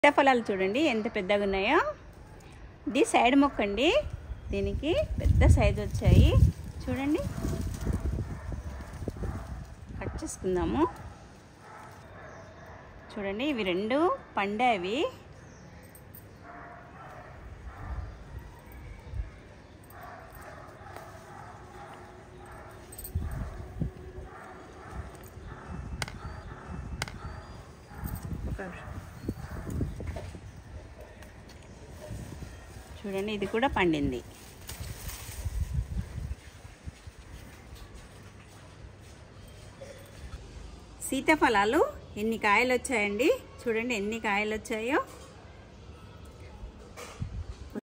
సీతాఫలాలు చూడండి ఎంత పెద్దగా ఉన్నాయో ఇది సైడ్ మొక్క అండి దీనికి పెద్ద సైజు వచ్చాయి చూడండి కట్ చేసుకుందాము చూడండి ఇవి రెండు పండావి చూడండి ఇది కూడా పండింది సీతాఫలాలు ఎన్ని కాయలు వచ్చాయండి చూడండి ఎన్ని కాయలు వచ్చాయో